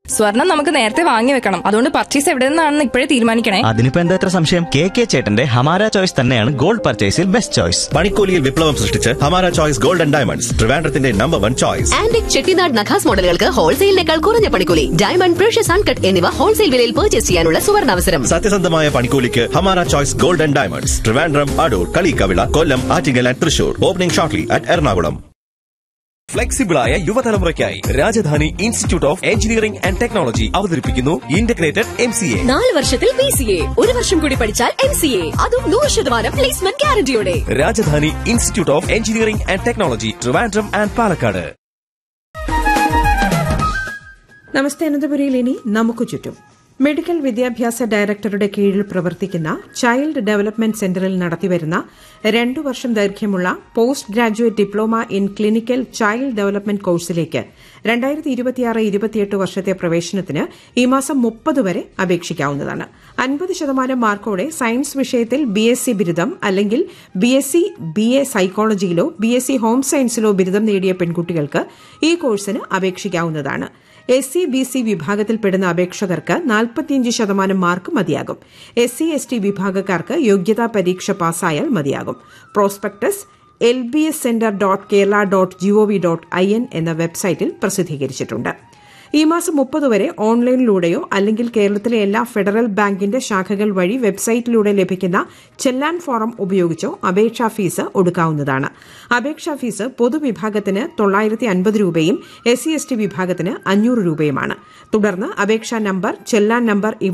സ്വർണം നമുക്ക് നേരത്തെ വാങ്ങി വെക്കണം അതുകൊണ്ട് പർച്ചേസ് എവിടെ നിന്നാണെന്ന് ഇപ്പോഴേ തീരുമാനിക്കണേ അതിനിപ്പോ എന്താ ഇത്ര സംശയം കെ കെ ചേട്ടന്റെ ഹമാര ചോയ്സ് തന്നെയാണ് ഗോൾഡ് പർച്ചേസിൽ ബെസ്റ്റ് ചോയ്സ് പണിക്കൂലിയിൽ വിപ്ലവം സൃഷ്ടിച്ച് Hamara choice gold and diamonds ട്രിവാൻഡ്രത്തിന്റെ number one choice antique Chettinad Nakas മോഡലുകൾക്ക് ഹോൾസെയിലിനേക്കാൾ കുറഞ്ഞ പണിക്കൂലി ഡയമണ്ട് പ്രഷ്യസ് അൺകട്ട് എന്നിവ ഹോൾസെയിൽ വിലയിൽ പർച്ചേസ് ചെയ്യാനുള്ള സുവർണാവസരം സത്യസന്ധമായ പണിക്കൂലിക്ക് Hamara choice gold and diamonds Trivandrum Adoor Kallikkavila Kollam Attingal and Thrissur opening shortly at Ernakulam ഫ്ലെക്സിബിളായ യുവതലമുറയ്ക്കായി Rajadhani institute of engineering and technology അവതരിപ്പിക്കുന്നു ഇന്റഗ്രേറ്റഡ് എം സി എ നാല് വർഷത്തിൽ ബി സി എ ഒരു വർഷം കൂടി പഠിച്ചാൽ എം സി എ അതും നൂറ് ശതമാനം പ്ലേസ്മെന്റ് ഗ്യാരണ്ടിയോടെ Rajadhani institute of engineering and technology Trivandrum and Palakkad namaste അനന്തപുരിയിൽ ഇനി നമുക്ക് ചുറ്റും മെഡിക്കൽ വിദ്യാഭ്യാസ ഡയറക്ടറുടെ കീഴിൽ പ്രവർത്തിക്കുന്ന ചൈൽഡ് ഡെവലപ്മെന്റ് സെന്ററിൽ നടത്തിവരുന്ന രണ്ടു വർഷം ദൈർഘ്യമുള്ള post graduate diploma in clinical child development കോഴ്സിലേക്ക് രണ്ടായിരത്തി ഇരുപത്തിയാറ് ഇരുപത്തിയെട്ട് വർഷത്തെ പ്രവേശനത്തിന് ഈ മാസം മുപ്പത് വരെ അപേക്ഷിക്കാവുന്നതാണ് അൻപത് ശതമാനം മാർക്കോടെ സയൻസ് വിഷയത്തിൽ ബി എസ് സി ബിരുദം അല്ലെങ്കിൽ B S C B A സൈക്കോളജിയിലോ ബി എസ് സി ഹോം സയൻസിലോ ബിരുദം നേടിയ പെൺകുട്ടികൾക്ക് ഈ കോഴ്സിന് അപേക്ഷിക്കാവുന്നതാണ് എസ് സി ബി സി വിഭാഗത്തിൽപ്പെടുന്ന അപേക്ഷകർക്ക് നാൽപ്പത്തിയഞ്ച് ശതമാനം മാർക്ക് മതിയാകും എസ് സി എസ് ടി വിഭാഗക്കാർക്ക് യോഗ്യതാ പരീക്ഷ പാസ്സായാൽ മതിയാകും prospectus L B S centre dot Kerala dot GOV dot I N എന്ന വെബ്സൈറ്റിൽ പ്രസിദ്ധീകരിച്ചിട്ടുണ്ട് ഈ മാസം മുപ്പത് വരെ ഓൺലൈനിലൂടെയോ അല്ലെങ്കിൽ കേരളത്തിലെ എല്ലാ ഫെഡറൽ ബാങ്കിന്റെ ശാഖകൾ വഴി വെബ്സൈറ്റിലൂടെ ലഭിക്കുന്ന ചെല്ലാൻ ഫോറം ഉപയോഗിച്ചോ അപേക്ഷാ ഫീസ് ഒടുക്കാവുന്നതാണ് അപേക്ഷാ ഫീസ് പൊതുവിഭാഗത്തിന് തൊള്ളായിരത്തി അൻപത് രൂപയും എസ് സി എസ് ടി വിഭാഗത്തിന് അഞ്ഞൂറ് രൂപയുമാണ് തുടർന്ന് അപേക്ഷാ നമ്പർ ചെല്ലാൻ നമ്പർ